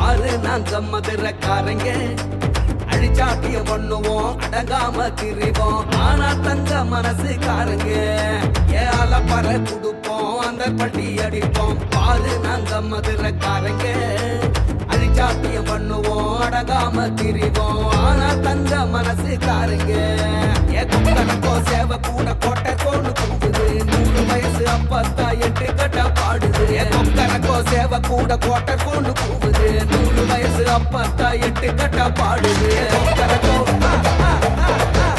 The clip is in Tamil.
பாரு நாங்க மதுரக்காரங்க அழிச்சாட்டிய பண்ணுவோம் அடங்காம திரிவோம் ஆனா தங்க மனசுக்காரங்க ஏல பற குடுப்போம் அந்த பட்டி அடிப்போம் பாரு நாங்க மதுரக்காரங்க அழிச்சாட்டிய பண்ணுவோம் அடங்காம திரிவோம் ஆனா தங்க மனசுக்காரங்க ஏ குக்கனக்கோ சேவை கூட கோட்டை கோன்னு கூடுது நூறு வயசு அப்பத்தா எட்டு கட்ட பாடுது ஏ குக்கனக்கோ சேவை கூட கோட்டை கோன்னு கூடுது நூறு வயசு அப்பத்தா எட்டு கட்ட பாடுது குக்கனக்கோ ஆ, ஆ, ஆ, ஆ.